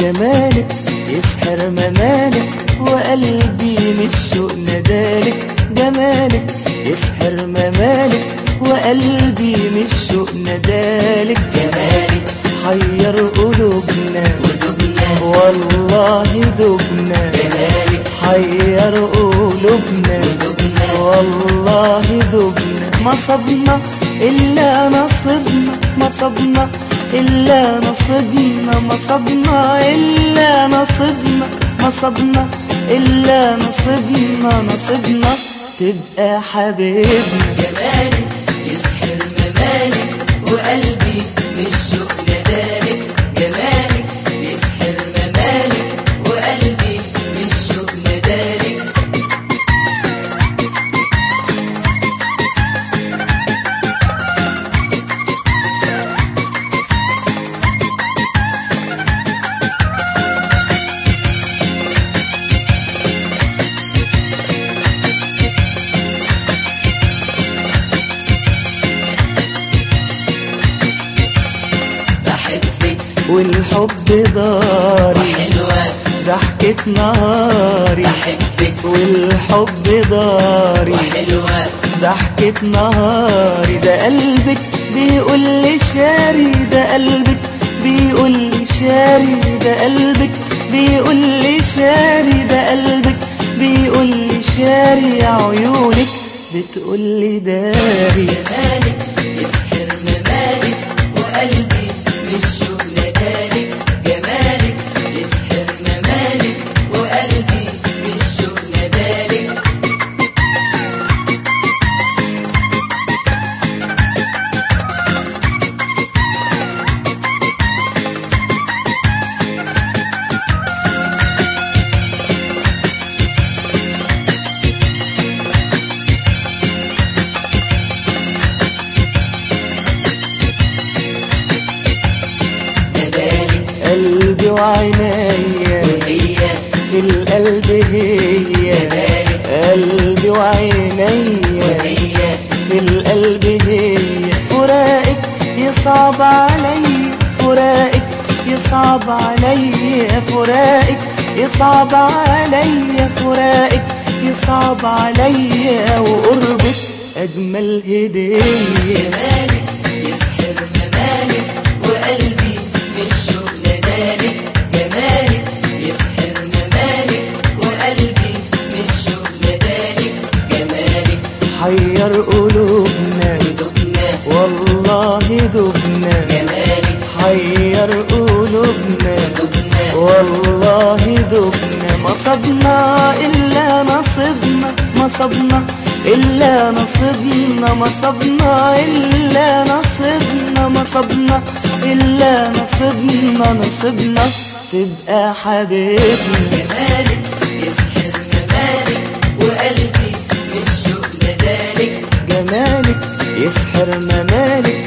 جمالك يسحر ممالك وقلبي من الشوق ندالك جمالك يسحر ممالك وقلبي من الشوق ندالك جمالك حير قلوبنا ودبنا والله دبنا جمالك حير قلوبنا ودبنا والله دبنا ما صبنا إلا نصبنا ما صبنا إلا نصبنا ما صبنا إلا نصبنا ما صبنا إلا نصبنا نصبنا تبقى حبيبنا جمالك يسحر ممالك وقلبي بالشوق ندالك جمالك يسحر ممالك وقلبي بالشوق ندالك بحبك والحب داري وحلوة ضحكة نهاري بحبك والحب داري وحلوة ضحكة نهاري ده قلبك بيقول لي شاري ده قلبك بيقول لي شاري ده قلبك بيقول لي شاري ده قلبك بيقول لي شاري عيونك بتقول لي داري جمالك يسحر ممالك وقلبي بالشوق ندالك جمالك يسحر ممالك وقلبي بالشوق ندالك ندالك قلبي وعينيا وهي في القلب هي ندالك قلبي وعينيا وهي في القلب هي فراقك يصعب علي فراقك يصعب علي فراقك يصعب علي فراقك يصعب علي وقربك أجمل هدية جمالك يسحر ممالك وقلبي بالشوق ندالك جمالك يسحر ممالك وقلبي بالشوق ندالك جمالك حير قلوبنا ودبنا والله دبنا جمالك حير قلوبنا ودبنا والله دبنا ما صبنا إلا نصبنا ما صبنا إلا نصبنا ما صبنا إلا نصبنا ما صبنا إلا نصبنا نصبنا تبقى حبيبنا جمالك يسحر ممالك وقلبي بالشوق ندالك جمالك يسحر ممالك